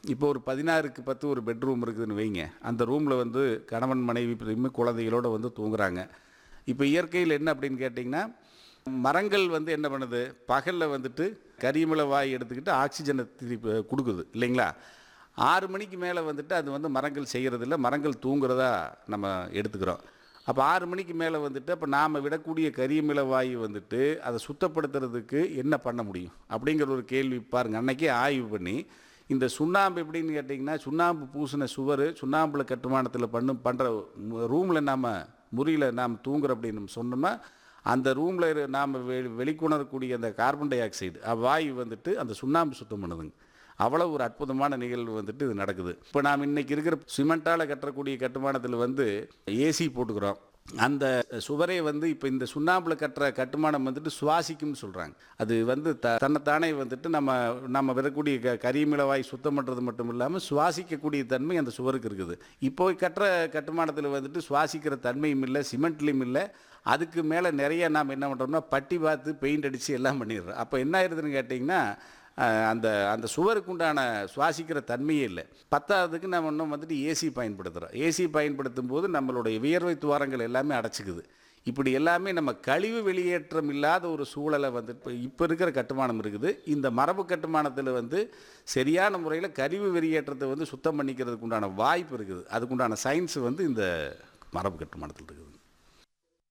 இப்போ ஒரு பதினாறுக்கு பத்து ஒரு பெட்ரூம் இருக்குதுன்னு வைங்க அந்த ரூமில் வந்து கணவன் மனைவி பிரியுமே குழந்தைகளோடு வந்து தூங்குறாங்க இப்போ இயற்கையில் என்ன அப்படின்னு கேட்டிங்கன்னா மரங்கள் வந்து என்ன பண்ணுது பகலில் வந்துட்டு கரிமலை வாய் எடுத்துக்கிட்டு ஆக்சிஜனை திருப்பி கொடுக்குது இல்லைங்களா ஆறு மணிக்கு மேலே வந்துட்டு அது வந்து மரங்கள் செய்கிறதில்ல மரங்கள் தூங்குறதா நம்ம எடுத்துக்கிறோம் அப்போ ஆறு மணிக்கு மேலே வந்துட்டு அப்போ நாம் விடக்கூடிய கரியமில வாயு வந்துட்டு அதை சுத்தப்படுத்துறதுக்கு என்ன பண்ண முடியும் அப்படிங்கிற ஒரு கேள்வி பாருங்கள் அன்னைக்கே ஆய்வு பண்ணி இந்த சுண்ணாம்பு எப்படின்னு கேட்டிங்கன்னா சுண்ணாம்பு பூசின சுவர் சுண்ணாம்பில் கட்டுமானத்தில் பண்ணு பண்ணுற ரூமில் நாம் முறியில் நாம் தூங்குறோம் அப்படின்னு சொன்னோம்னா அந்த ரூமில் நாம் வெ வெளிக்கொணரக்கூடிய அந்த கார்பன் டை ஆக்சைடு வாயு வந்துட்டு அந்த சுண்ணாம்பு சுத்தம் பண்ணுதுங்க அவ்வளோ ஒரு அற்புதமான நிகழ்வு வந்துட்டு இது நடக்குது இப்போ நாம் இன்னைக்கு இருக்கிற சிமெண்ட்டால் கட்டக்கூடிய கட்டுமானத்தில் வந்து ஏசி போட்டுக்கிறோம் அந்த சுவரே வந்து இப்போ இந்த சுண்ணாம்பில் கட்டுற கட்டுமானம் வந்துட்டு சுவாசிக்கும்னு சொல்கிறாங்க அது வந்து த தன்னைத்தானே வந்துட்டு நம்ம நம்ம விடக்கூடிய க கரியமிளவாய் சுத்தம் பண்ணுறது மட்டும் இல்லாமல் சுவாசிக்கக்கூடிய தன்மை அந்த சுவருக்கு இருக்குது இப்போ கட்டுற கட்டுமானத்தில் வந்துட்டு சுவாசிக்கிற தன்மையும் இல்லை சிமெண்ட்லேயும் இல்லை அதுக்கு மேலே நிறைய நாம் என்ன பண்ணுறோம்னா பட்டி பார்த்து பெயிண்ட் அடித்து எல்லாம் பண்ணிடுறோம் அப்போ என்ன ஆயிடுதுன்னு கேட்டிங்கன்னா அஹ், அந்த அந்த சுவருக்கு உண்டான சுவாசிக்கிற தன்மையே இல்லை பத்தாவதுக்கு நம்ம இன்னும் வந்துட்டு ஏசி பயன்படுத்துகிறோம் ஏசி பயன்படுத்தும் போது நம்மளுடைய வியர்வை துவாரங்கள் எல்லாமே அடைச்சிக்குது இப்படி எல்லாமே நம்ம கழிவு வெளியேற்றம் இல்லாத ஒரு சூழலை வந்து இப்போ இப்போ இருக்கிற கட்டுமானம் இருக்குது இந்த மரபு கட்டுமானத்தில் வந்து சரியான முறையில் கழிவு வெளியேற்றத்தை வந்து சுத்தம் பண்ணிக்கிறதுக்கு உண்டான வாய்ப்பு இருக்குது அதுக்குண்டான சயின்ஸ் வந்து இந்த மரபு கட்டுமானத்தில் இருக்குது